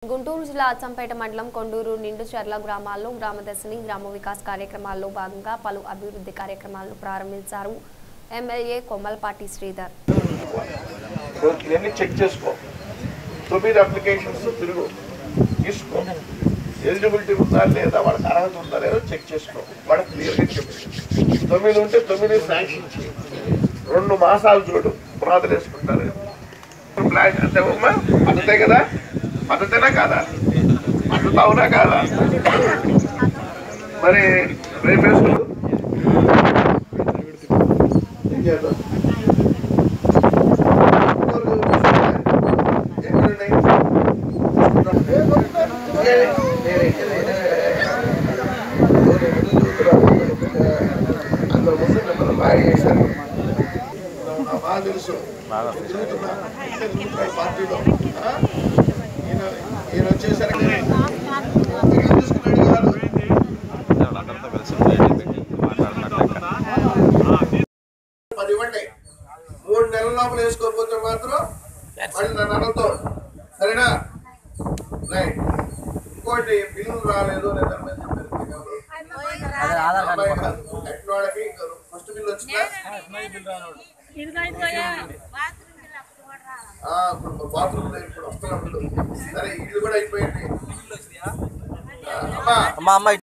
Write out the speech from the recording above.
గుంటూరు జిల్లా అచ్చంపేట మండలం కొండూరు నిండుచర్ల గ్రామాల్లో గ్రామదర్శిని గ్రామ వికాస్ కార్యక్రమాల్లో భాగంగా పలు అభివృద్ధి కార్యక్రమాలను ప్రారంభించారు ఎమ్మెల్యే కొమ్మలపాటి శ్రీధర్ ఇవన్నీ చెక్ చేసుకో తొమ్మిది అప్లికేషన్స్ తిరుగు తీసుకో ఎలిజిబిలిటీ ఉందా లేదా వాళ్ళకి అర్హత ఉందా లేదా చెక్ చేసుకో వాళ్ళకి క్లియర్గా చెప్పు తొమ్మిది ఉంటే తొమ్మిది శాంక్షన్ చేయి రెండు మాసాలు చూడు పునాదులు వేసుకుంటారు ప్లాన్ అంటే ఉమ్మా పద్ధతే కదా పద్ధతేనా కాదా పద్ధతి అవునా కాదా మరి రేపు వేసుకో ఏం చేద్దాం అందరూ ముస్లింలు మనం బాగా చేశారు బాగా తెలుసు తిరుగుతున్నా తిరుగుతున్నాడు పార్టీలో ఆ? ఈయన ఈయన వచ్చేసరికి ఈయన తీసుకున్నాడు కాదు వాళ్ళందరితో కలిసి మీటింగ్ పెట్టి మాట్లాడినట్లయితే పది ఇవ్వండి మూడు నెలల లోపల వేసుకోకపోతే మాత్రం మళ్ళీ నన్ను అనతో సరేనా రైట్ ఇంకోటి బిల్లులు రాలేదు అని దాని మీద చెప్పారు అమ్మాయి కాదు. ఎట్లా వాళ్ళకి ఫస్ట్ బిల్ వచ్చిందా ఆ, ఇప్పుడు బాత్రూమ్ లో ఇప్పుడు వస్తున్నప్పుడు సరే ఇల్లు కూడా అయిపోయింది ఆ, అమ్మా అమ్మా అమ్మ